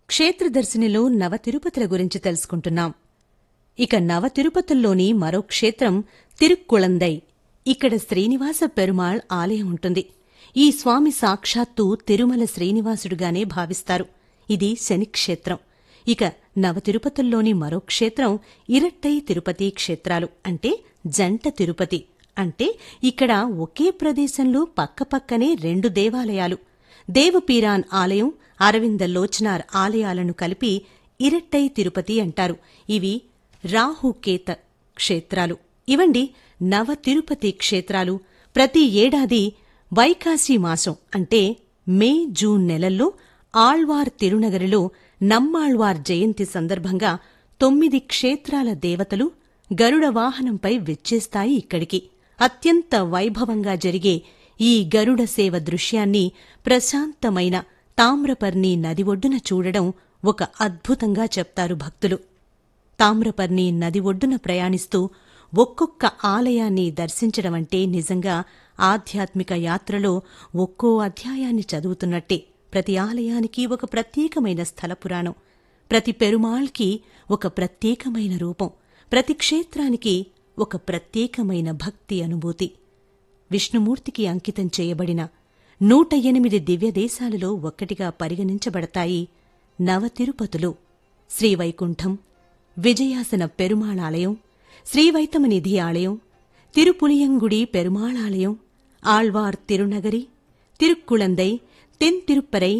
క్షేత్రదర్శినిలో నవ తిరుపతుల గురించి తెలుసుకుంటున్నాం ఇక నవ తిరుపతుల్లోని మరో క్షేత్రం తిరుక్కుళందై ఇక్కడ శ్రీనివాస పెరుమాళ్ ఆలయం ఉంటుంది ఈ స్వామి సాక్షాత్తు తిరుమల శ్రీనివాసుడుగానే భావిస్తారు ఇది శనిక్షేత్రం ఇక నవ తిరుపతుల్లోని మరో క్షేత్రం ఇరట్టై తిరుపతి క్షేత్రాలు అంటే జంట తిరుపతి అంటే ఇక్కడ ఒకే ప్రదేశంలో పక్కపక్కనే రెండు దేవాలయాలు దేవపీరాన్ ఆలయం అరవింద లోచనార్ ఆలయాలను కలిపి ఇరట్టై తిరుపతి అంటారు ఇవి రాహుకేత క్షేత్రాలు ఇవండి నవ తిరుపతి క్షేత్రాలు ప్రతి ఏడాది వైకాసి మాసం అంటే మే జూన్ నెలల్లో ఆళ్వార్ తిరునగరిలో నమ్మాళ్వార్ జయంతి సందర్భంగా తొమ్మిది క్షేత్రాల దేవతలు గరుడ వాహనంపై విచ్చేస్తాయి ఇక్కడికి అత్యంత వైభవంగా జరిగే ఈ గరుడ సేవ దృశ్యాన్ని ప్రశాంతమైన తామ్రపర్ణి నది ఒడ్డున చూడడం ఒక అద్భుతంగా చెప్తారు భక్తులు తామ్రపర్ణి నది ఒడ్డున ప్రయాణిస్తూ ఒక్కొక్క ఆలయాన్ని దర్శించడమంటే నిజంగా ఆధ్యాత్మిక యాత్రలో ఒక్కో అధ్యాయాన్ని చదువుతున్నట్టే ప్రతి ఆలయానికి ఒక ప్రత్యేకమైన స్థల పురాణం ప్రతి పెరుమాళ్కి ఒక ప్రత్యేకమైన రూపం ప్రతి క్షేత్రానికి ఒక ప్రత్యేకమైన భక్తి అనుభూతి విష్ణుమూర్తికి అంకితం చేయబడిన నూట ఎనిమిది దివ్యదేశాలలో ఒక్కటిగా పరిగణించబడతాయి నవ తిరుపతులు శ్రీవైకుంఠం విజయాసన పెరుమాళాలయం శ్రీవైతమనిధి ఆలయం తిరుపులియంగుడి పెరుమాళాలయం ఆళ్వార్ తిరునగరి తిరుక్కుళందై తెన్ తిరుప్పరై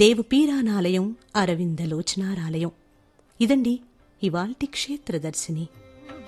దేవపీరానాలయం అరవిందలోచనారాలయం ఇదండి ఇవాల్టి క్షేత్రదర్శిని